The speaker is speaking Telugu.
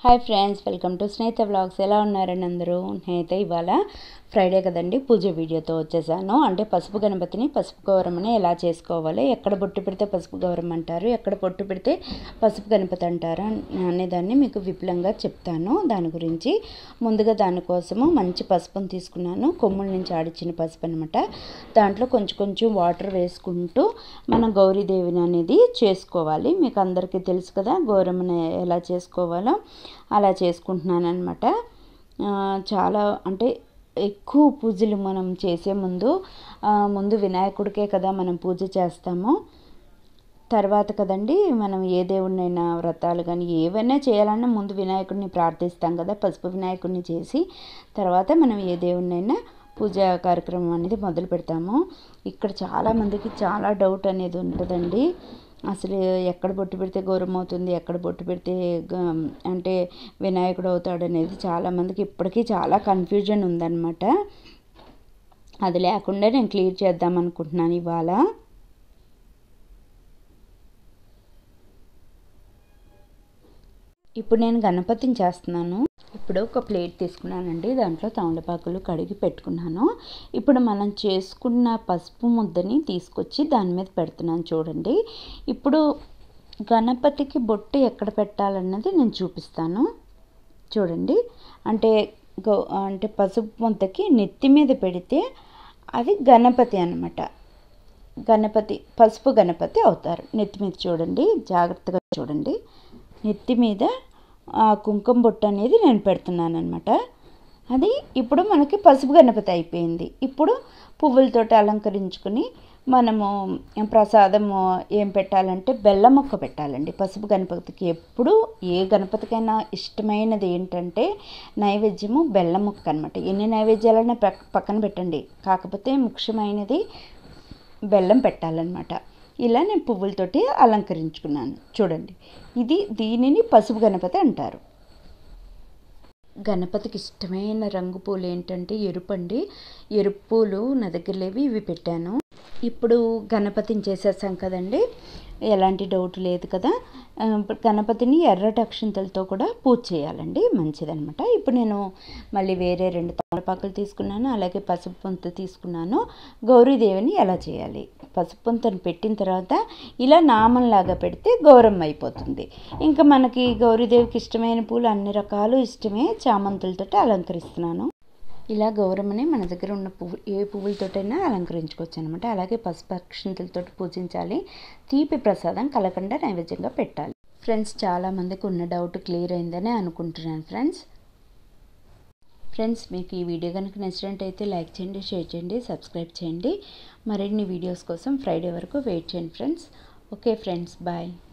hi friends welcome to Snehitha blogs ఎలా ఉన్నారండి అందరూ నేనైతే ఇవాళ ఫ్రైడే కదండి పూజ వీడియోతో వచ్చేసాను అంటే పసుపు గణపతిని పసుపు గౌరమ్మని ఎలా చేసుకోవాలి ఎక్కడ బొట్టు పెడితే పసుపు గౌరమ్మ అంటారు ఎక్కడ బొట్టు పెడితే పసుపు గణపతి అంటారు అనేదాన్ని మీకు విపులంగా చెప్తాను దాని గురించి ముందుగా దానికోసము మంచి పసుపుని తీసుకున్నాను కొమ్ముల నుంచి ఆడిచ్చిన పసుపు అనమాట దాంట్లో కొంచెం కొంచెం వాటర్ వేసుకుంటూ మనం గౌరీదేవిని అనేది చేసుకోవాలి మీకు అందరికీ తెలుసు కదా గౌరమ్మని ఎలా చేసుకోవాలో అలా చేసుకుంటున్నాను అనమాట చాలా అంటే ఎక్కువ పూజలు మనం చేసే ముందు ఆ, ముందు వినాయకుడికే కదా మనం పూజ చేస్తాము తర్వాత కదండి మనం ఏ దేవుడినైనా వ్రతాలు కానీ ఏవైనా చేయాలన్నా ముందు వినాయకుడిని ప్రార్థిస్తాం కదా పసుపు వినాయకుడిని చేసి తర్వాత మనం ఏ దేవుడినైనా పూజ కార్యక్రమం అనేది మొదలు పెడతాము ఇక్కడ చాలామందికి చాలా డౌట్ అనేది ఉంటుందండి అసలు ఎక్కడ బొట్టు పెడితే గౌరవం అవుతుంది ఎక్కడ బొట్టు పెడితే గ- అంటే వినాయకుడు అవుతాడు అనేది చాలామందికి ఇప్పటికీ చాలా కన్ఫ్యూజన్ ఉందన్నమాట అది లేకుండా నేను క్లియర్ చేద్దాం అనుకుంటున్నాను ఇవాళ ఇప్పుడు నేను గణపతిని చేస్తున్నాను ఇప్పుడు ఒక ప్లేట్ తీసుకున్నానండి దాంట్లో తమలపాకులు కడిగి పెట్టుకున్నాను ఇప్పుడు మనం చేసుకున్న పసుపు ముద్దని తీసుకొచ్చి దాని మీద పెడుతున్నాను చూడండి ఇప్పుడు గణపతికి బొట్టు ఎక్కడ పెట్టాలన్నది నేను చూపిస్తాను చూడండి అంటే గౌ అంటే పసుపు ముద్దకి నెత్తి మీద పెడితే అది గణపతి అన్నమాట గణపతి పసుపు గణపతి అవుతారు నెత్తి మీద చూడండి జాగ్రత్తగా చూడండి నెత్తి మీద ఆ కుంకుమ బొట్టు అనేది నేను పెడుతున్నాను అనమాట అది ఇప్పుడు మనకి పసుపు గణపతి అయిపోయింది ఇప్పుడు పువ్వులతోటి అలంకరించుకుని మనము ప్రసాదము ఏం పెట్టాలంటే బెల్లం ముక్క పెట్టాలండి పసుపు గణపతికి ఎప్పుడు ఏ గణపతికైనా ఇష్టమైనది ఏంటంటే నైవేద్యము బెల్లం ముక్క అనమాట ఎన్ని నైవేద్యాలైనా పక్- పక్కన పెట్టండి కాకపోతే ముఖ్యమైనది బెల్లం పెట్టాలన్నమాట ఇలా నేను పువ్వులతోటి అలంకరించుకున్నాను చూడండి ఇది దీనిని పసుపు గణపతి అంటారు గణపతికి ఇష్టమైన రంగు పూలు ఏంటంటే ఎరుపు అండి ఎరుపు పూలు నా దగ్గర లేవి ఇవి పెట్టాను ఇప్పుడు గణపతిని చేసేసాం కదండి ఎలాంటి డౌట్ లేదు కదా ఆ, ఇప్పుడు గణపతిని ఎర్రటి అక్షంతలతో కూడా పూజ చేయాలండి మంచిదన్నమాట ఇప్పుడు నేను మళ్ళీ వేరే రెండు తమలపాకులు తీసుకున్నాను అలాగే పసుపు పొంత తీసుకున్నాను గౌరీదేవిని ఎలా చేయాలి పసుపు పొంతను పెట్టిన తర్వాత ఇలా నామంలాగా పెడితే గౌరమ్మ అయిపోతుంది ఇంకా మనకి గౌరీదేవికి ఇష్టమైన పూలు అన్ని రకాలు ఇష్టమే చామంతులతో అలంకరిస్తున్నాను ఇలా గౌరమ్మని మన దగ్గర ఉన్న పువ్వు ఏ పువ్వులతోటైనా అలంకరించుకోవచ్చు అనమాట అలాగే పసుపు అక్షంతలతో పూజించాలి తీపి ప్రసాదం కలకుండా నైవేద్యంగా పెట్టాలి ఫ్రెండ్స్ చాలామందికి ఉన్న డౌట్ క్లియర్ అయిందని అనుకుంటున్నాను ఫ్రెండ్స్ ఫ్రెండ్స్ మీకు ఈ వీడియో కనుక నచ్చినట్టయితే లైక్ చేయండి షేర్ చేయండి సబ్స్క్రైబ్ చేయండి మరిన్ని వీడియోస్ కోసం ఫ్రైడే వరకు వెయిట్ చేయండి ఫ్రెండ్స్ ఓకే ఫ్రెండ్స్ బాయ్